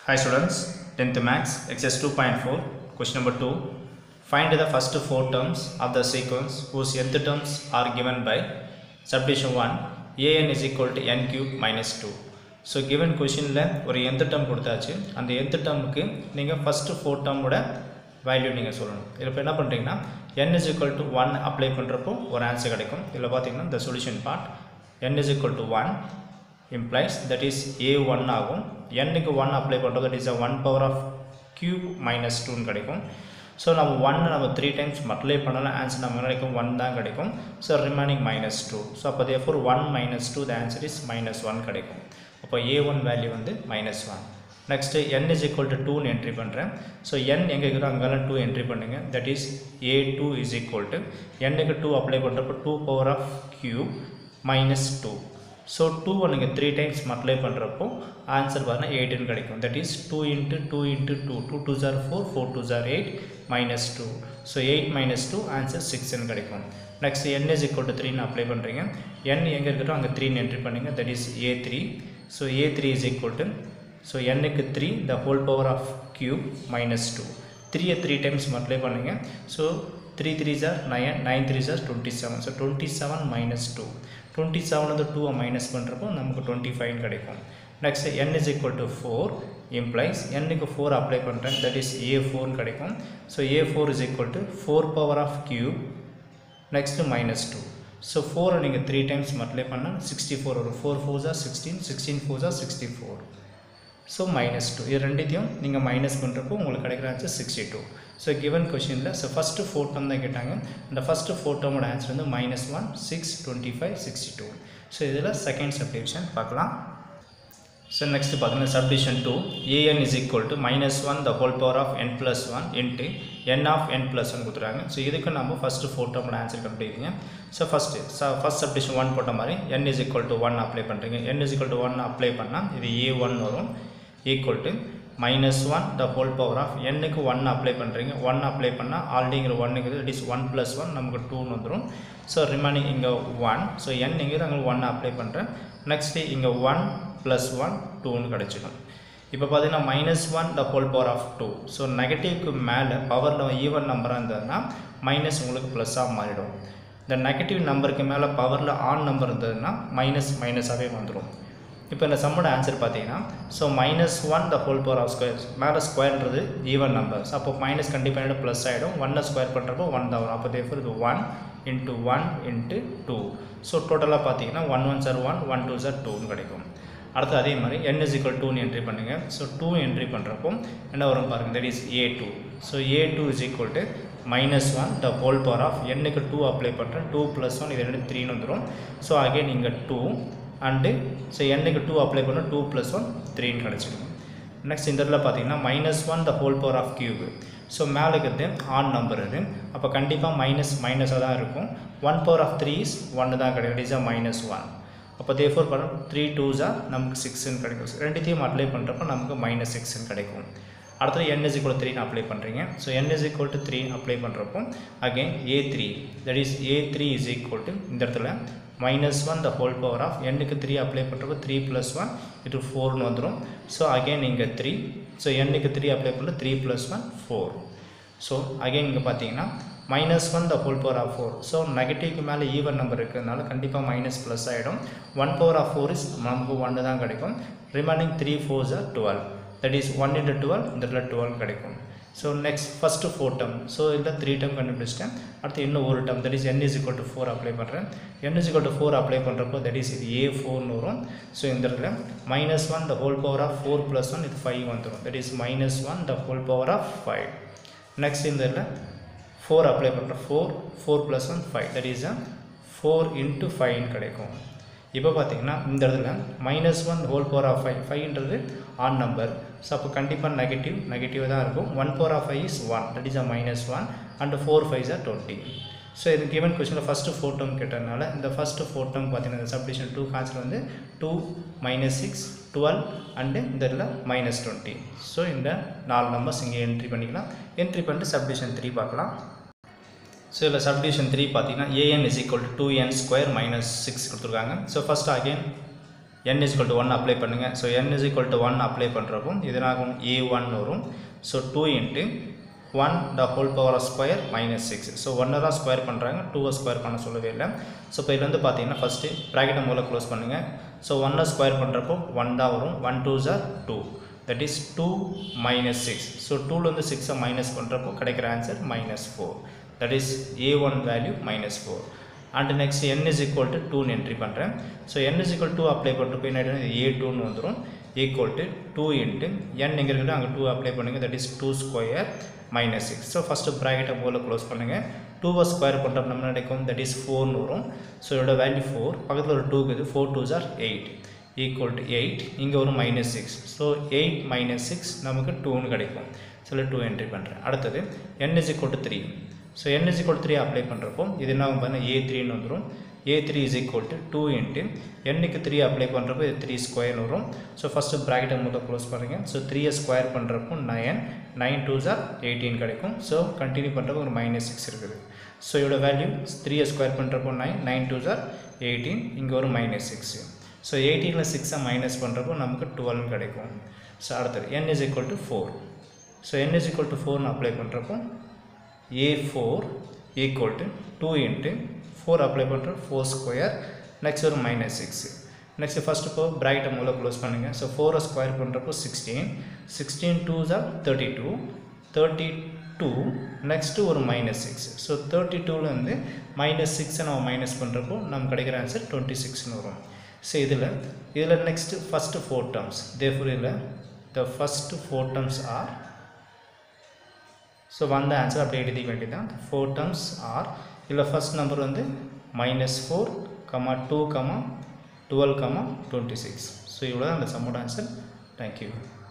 Hi students, 10th Max, exercise 2.4, question number 2. Find the first four terms of the sequence whose nth terms are given by subdivision 1, an is equal to n cube minus 2. So given கொஷினில் ஒரு nth term கொடுத்தாச்சு அந்த nth termக்கு நீங்கள் first four டேர்மோட value நீங்கள் சொல்லணும் இதில் இப்போ என்ன பண்ணுறீங்கன்னா n is equal to 1 apply பண்ணுறப்போ ஒரு ஆன்சர் கிடைக்கும் இதில் பார்த்தீங்கன்னா the solution part n is equal to 1 implies that is a1 ஆகும் n-க்கு 1 அப்ளை பண்ணுறது that is a 1 power of cube minus 2 கிடைக்கும் ஸோ நம்ம ஒன்று நம்ம த்ரீ டைம்ஸ் மல்டிப்ளை பண்ணலாம் ஆன்சர் நம்ம கிடைக்கும் ஒன் தான் கிடைக்கும் so remaining minus two so அப்போ therefore one minus two the answer is minus one கிடைக்கும் அப்போ ஏ ஒன் வேல்யூ வந்து minus one next n is equal to டூன்னு என்ட்ரி பண்ணுறேன் ஸோ என் எங்கே இருக்கிறோம் அங்கெல்லாம் டூ என்ட்ரி பண்ணுங்க that is a two is equal to என்னுக்கு டூ அப்ளை பண்ணுறப்போ two power of cube minus two so டூவை நீங்கள் த்ரீ டைம்ஸ் மல்டிப்ளை பண்ணுறப்போ ஆன்சர் பார்த்தீங்கன்னா எயிட்டுன்னு கிடைக்கும் that is two into two into two two two za four four two jar eight minus two so eight minus two answer சிக்ஸ்ன்னு கிடைக்கும் next n is equal to த்ரீன்னு apply பண்ணுறீங்க n எங்கே இருக்கட்டும் அங்கே த்ரீன்னு என்ட்ரி பண்ணுங்க that is a three so a three is equal to so என்னுக்கு three the whole power of cube minus two த்ரீயை த்ரீ டைம்ஸ் மல்டிப்ளை பண்ணுங்க so three three za nine nine three za twenty seven so twenty seven minus two twenty seven வந்து டூவை minus பண்ணுறப்போ நமக்கு twenty five கிடைக்கும் next n is equal to four implies என்னுக்கு four apply பண்ணுறேன் that is a ஃபோர்னு கிடைக்கும் so a four is equal to four power of cube next minus two so ஃபோரை நீங்கள் த்ரீ டைம்ஸ் மல்டிப்ளை பண்ணால் sixty four வரும் four ஃபோர்ஸா sixteen sixteen four za sixty four so minus two இது ரெண்டுத்தையும் நீங்கள் minus பண்ணுறப்போ உங்களுக்கு கிடைக்கிற answer sixty two so given கொஷினில் ஸோ ஃபஸ்ட்டு ஃபோர் டேர்ம் தான் கேட்டாங்க அந்த ஃபஸ்ட்டு ஃபோர் டேர்மோட ஆன்சர் வந்து minus one six twenty five sixty two so இதில் செகண்ட் சப்டிவிஷன் பார்க்கலாம் ஸோ நெக்ஸ்ட் பார்த்தீங்கன்னா subdivision two a n is equal to minus one the whole power of n plus one into n of n plus one கொடுத்துருக்காங்க so இதுக்கு நம்ம first four டேர்மோட answer கண்டுபிடிக்கிறீங்க so first so first subdivision one போட்ட மாதிரி n is equal to one apply பண்ணுறீங்க n is equal to one apply பண்ணால் இது ஏ ஒன் வரும் equal to minus one the whole power of என்னுக்கு one apply பண்ணுறீங்க one apply பண்ணால் ஆல்ரெடிங்கிற ஒன்னுக்கு it is one plus one நமக்கு டூன்னு வந்துடும் ஸோ ரிமைனிங் இங்கே ஒன் ஸோ என் இங்கே அங்கே ஒன் அப்ளை பண்ணுறேன் நெக்ஸ்ட்டு இங்கே ஒன் ப்ளஸ் ஒன் டூன்னு கிடச்சிடும் இப்போ பார்த்தீங்கன்னா minus one the whole power of two so நெகட்டிவ்க்கு மேலே பவரில் ஈவன் நம்பராக இருந்ததுன்னா மைனஸ் உங்களுக்கு ப்ளஸ்ஸாக மாறிடும் இந்த நெகட்டிவ் நம்பருக்கு மேலே பவரில் ஆன் நம்பர் இருந்ததுன்னா மைனஸ் மைனஸாகவே வந்துடும் இப்போ இந்த சம்மோட ஆன்சர் பார்த்தீங்கன்னா so minus one the whole power of square மேலே ஸ்கொயர்ன்றது ஈவன் நம்பர்ஸ் அப்போ மைனஸ் கண்டிப்பாக ப்ளஸ் ஆகிடும் ஒன்னை ஸ்கொயர் பண்ணுறப்போ ஒன் தான் வரும் அப்போ தேஃபர் இது one into one into two so டோட்டலாக பார்த்தீங்கன்னா one one are one one two are டூன்னு கிடைக்கும் அடுத்து அதே மாதிரி என் இஸ் ஈக்குவல் டூன்னு என்ட்ரி பண்ணுங்கள் ஸோ டூ என்ட்ரி பண்ணுறப்போ என்ன வரும் பாருங்கள் that is a two so a two is equal to minus one the whole power of என்னுக்கு டூ அப்ளை பண்ணுறேன் டூ ப்ளஸ் ஒன் இது ரெண்டு த்ரீன்னு வந்துடும் ஸோ அகைன் இங்கே two and so என்னுக்கு two apply பண்ண டூ ப்ளஸ் ஒன் த்ரீன்னு கிடச்சிடும் நெக்ஸ்ட் இந்த இடத்துல பார்த்தீங்கன்னா minus one the whole power of cube so மேலே இருக்கிறது ஆன் நம்பர் இது அப்போ கண்டிப்பாக மைனஸ் மைனஸாக தான் இருக்கும் one power of three is ஒன்று தான் கிடைக்கும் it is a minus one அப்போ தே ஃபோர் பண்ண த்ரீ டூஸாக நமக்கு சிக்ஸ்ன்னு கிடைக்கும் ரெண்டுத்தையும் அப்ளை பண்ணுறப்போ நமக்கு மைனஸ் சிக்ஸ்ன்னு கிடைக்கும் அடுத்தது என் இஸ் ஈக்குவல் த்ரீன்னு அப்ளை பண்ணுறீங்க so n is equal to three apply பண்ணுறப்போ again a three that is a three is equal to இந்த இடத்துல minus one the whole power of எண்ணுக்கு த்ரீ அப்ளை பண்ணுறப்போ த்ரீ ப்ளஸ் ஒன் இது ஃபோர்னு வந்துடும் ஸோ அகெயின் இங்கே த்ரீ ஸோ எண்ணுக்கு த்ரீ அப்ளை பண்ணுற three plus one four so again இங்கே பார்த்தீங்கன்னா minus one the whole power of four so நெகட்டிவ்க்கு மேலே ஈவன் நம்பர் இருக்கிறதுனால கண்டிப்பாக மைனஸ் ப்ளஸ் ஆகிடும் one power of four is நமக்கு ஒன்று தான் கிடைக்கும் remaining three fours are twelve that is one into twelve இந்த இடத்துல டுவெல் கிடைக்கும் so next first four term so இதில் த்ரீ டம் கண்டுபிடிச்சிட்டேன் அடுத்து இன்னும் ஒரு term that is n is equal to four apply பண்ணுறேன் n is equal to four apply பண்ணுறப்போ தட் இஸ் இது ஏ ஃபோர்னு வரும் ஸோ இந்த இடத்துல minus one the whole power of four plus one இது ஃபைவ் வந்துடும் that is minus one the whole power of five next இந்த இதில் ஃபோர் அப்ளை பண்ணுறோம் four four plus one five that is a four into ஃபைவ்னு கிடைக்கும் இப்போ பார்த்தீங்கன்னா இந்த இடத்துல minus one whole power of five ஃபைவ்ன்றது ஆன் நம்பர் ஸோ அப்போ கண்டிப்பாக நெகட்டிவ் நெகட்டிவ் தான் இருக்கும் one power of five is one that is a minus one and four five are twenty so இது கிவன் கொஸ்டினில் ஃபஸ்ட்டு ஃபோர் டேர்ம் கேட்டதுனால இந்த first four term பார்த்தீங்கன்னா இந்த சப்டிஷன் டூ ஆன்சர் வந்து two minus six twelve and இந்த இதில் minus twenty so இந்த நாலு நம்பர்ஸ் இங்கே என்ட்ரி பண்ணிக்கலாம் என்ட்ரி பண்ணிட்டு சப்டிஷன் த்ரீ பார்க்கலாம் ஸோ இதில் சப்டிவிஷன் த்ரீ பார்த்தீங்கன்னா a n is equal to two n square minus six கொடுத்துருக்காங்க so first again n is equal to 1 apply பண்ணுங்கள் so n is equal to 1 apply பண்ணுறப்போ இதனாகும் ஏ ஒன் வரும் so two into one the whole power square minus six so ஒன்னை தான் square பண்ணுறாங்க டூவை square பண்ண சொல்லவே இல்லை ஸோ இப்போ இதுல வந்து பார்த்தீங்கன்னா ஃபஸ்ட்டு ப்ராக்கெட்டை மூலம் க்ளோஸ் பண்ணுங்கள் ஸோ ஒன்னை ஸ்கொயர் பண்ணுறப்போ ஒன் தான் வரும் one two are two that is two minus six so டூலேருந்து சிக்ஸை மைனஸ் பண்ணுறப்போ கிடைக்கிற answer minus four that is a one value minus four and next n is equal to 2 entry பண்ணுறேன் so n is equal to apply பண்ணுறப்போ என்ன ஆகிடும் a டூன்னு வந்துடும் equal to two into n எங்கே இருக்குது அங்கே டூ அப்ளை பண்ணுங்கள் that is two square minus six so first ப்ராக்கெட்டை pole close பண்ணுங்கள் டூவை ஸ்கொயர் பண்ணுறப்ப நம்ம கிடைக்கும் தட் இஸ் ஃபோர்னு வரும் ஸோ இதோட வேல்யூ ஃபோர் பக்கத்தில் ஒரு டூ இருக்குது four two jar eight equal to eight இங்கே ஒரு minus six so eight minus six நமக்கு டூன்னு கிடைக்கும் ஸோ டூ என்ட்ரி பண்ணுறேன் அடுத்தது n is equal to three so n is equal to three apply பண்ணுறப்போ இது என்ன பார்த்தீங்கன்னா ஏ த்ரீன்னு வந்துடும் a three is equal to two into என்னுக்கு த்ரீ அப்ளை பண்ணுறப்போ இது த்ரீ ஸ்கொயர் வரும் ஸோ ஃபஸ்ட்டு ப்ராக்கெட்டை முதல் க்ளோஸ் பண்ணுங்கள் ஸோ த்ரீயை ஸ்கொயர் பண்ணுறப்போ nine nine two are eighteen கிடைக்கும் ஸோ கண்டினியூ பண்ணுறப்போ ஒரு மைனஸ் சிக்ஸ் இருக்குது ஸோ இதோட வேல்யூ த்ரீயை ஸ்கொயர் பண்ணுறப்போ nine nine two are eighteen இங்கே ஒரு மைனஸ் சிக்ஸு ஸோ எயிட்டீனில் சிக்ஸை மைனஸ் பண்ணுறப்போ நமக்கு டுவெல் கிடைக்கும் ஸோ அடுத்தது n is equal to four so n is equal to ஃபோர்னு அப்ளை பண்ணுறப்போ a four equal to two into four apply பண்ணுறோம் ஃபோர் ஸ்கொயர் நெக்ஸ்ட் ஒரு மைனஸ் சிக்ஸ் நெக்ஸ்ட் ஃபஸ்ட் இப்போ பிரைட்டை மூலம் க்ளோஸ் பண்ணுங்கள் ஸோ ஃபோரை ஸ்கொயர் பண்ணுறப்போ sixteen sixteen two are thirty two thirty two next ஒரு மைனஸ் சிக்ஸ் ஸோ தேர்ட்டி டூலேருந்து மைனஸ் சிக்ஸை நம்ம மைனஸ் பண்ணுறப்போ நமக்கு கிடைக்கிற ஆன்சர் டுவெண்ட்டி சிக்ஸ்னு வரும் ஸோ இதில் இதில் next first four terms therefore இதில் the first four terms are so வந்த ஆன்சர் அப்படியே எழுதிக்க வேண்டியதான் ஃபோர் டேர்ம்ஸ் ஆர் இதில் ஃபஸ்ட் நம்பர் வந்து minus four comma two comma twelve comma twenty six so இவ்வளோ தான் அந்த சம்மோட ஆன்சர் தேங்க்யூ